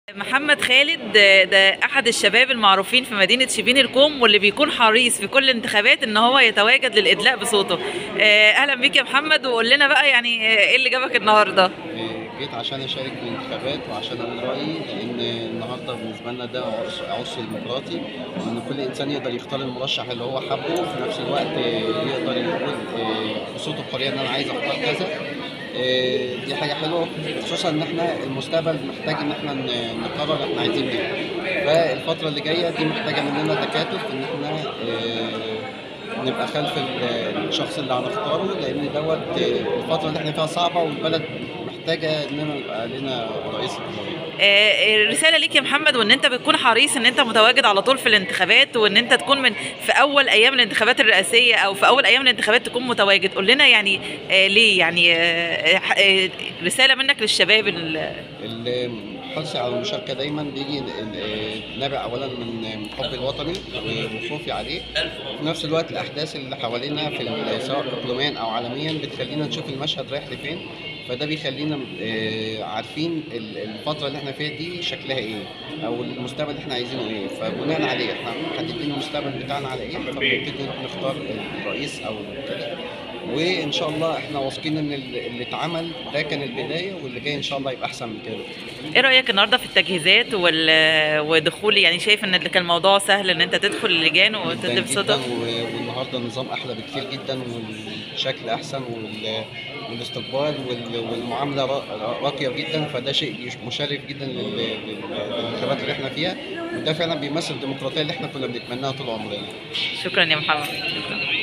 محمد خالد ده- ده احد الشباب المعروفين في مدينه شبين الكوم واللي بيكون حريص في كل الانتخابات ان هو يتواجد للادلاء بصوته آه، اهلا بيك يا محمد وقول لنا بقى يعني آه، ايه اللي جابك النهارده آه، جيت عشان اشارك في الانتخابات وعشان اقول رايي لان النهارده بالنسبه لنا ده عرس عرس ديمقراطي وان كل انسان يقدر يختار المرشح اللي هو حابه وفي نفس الوقت آه، يقدر يقول آه، بصوته بحريه ان انا عايز اختار كذا آه، دي حاجه حلوه خصوصا ان احنا المستقبل محتاج ان احنا ن- نقرر احنا عايزين ايه فالفتره اللي جايه دي محتاجه مننا تكاتف ان احنا آه، نبقى خلف ال- الشخص اللي هنختاره لان دوت آه، الفتره اللي احنا فيها صعبه والبلد محتاجه اننا يبقى لنا رئيس جمهوريه آه، الرساله ليك يا محمد وان انت بتكون حريص ان انت متواجد على طول في الانتخابات وان انت تكون من في اول ايام الانتخابات الرئاسيه او في اول ايام الانتخابات تكون متواجد قول لنا يعني آه، ليه يعني آه، آه، رساله منك للشباب ال- الحرص على المشاركه دايما بيجي ال- ال- نابع اولا من من حب الوطني وخوفي عليه في نفس الوقت الاحداث اللي حوالينا في ال- سواء اقليميا او عالميا بتخلينا نشوف المشهد رايح لفين فده بيخلينا آه، عارفين ال- الفتره اللي احنا فيها دي شكلها ايه او المستقبل اللي احنا عايزينه ايه فبناء عليه احنا محددين المستقبل بتاعنا على ايه فبنبتدي نختار الرئيس او كده وان شاء الله احنا واثقين ان ال- اللي اتعمل ده كان البدايه واللي جاي ان شاء الله يبقى احسن من كده بكتير. ايه رايك النهارده في التجهيزات وال- ودخول يعني شايف ان كان الموضوع سهل ان انت تدخل اللجان جدا وتدي جدا بصوتك و- والنهارده النظام احلى بكتير جدا والشكل احسن وال- والاستقبال وال- والمعامله را- راقيه جدا فده شيء يش- مشرف جدا لل- لل- للانتخابات اللي احنا فيها وده فعلا بيمثل الديمقراطيه اللي احنا كنا بنتمناها طول عمرنا شكرا يا محمد شكرا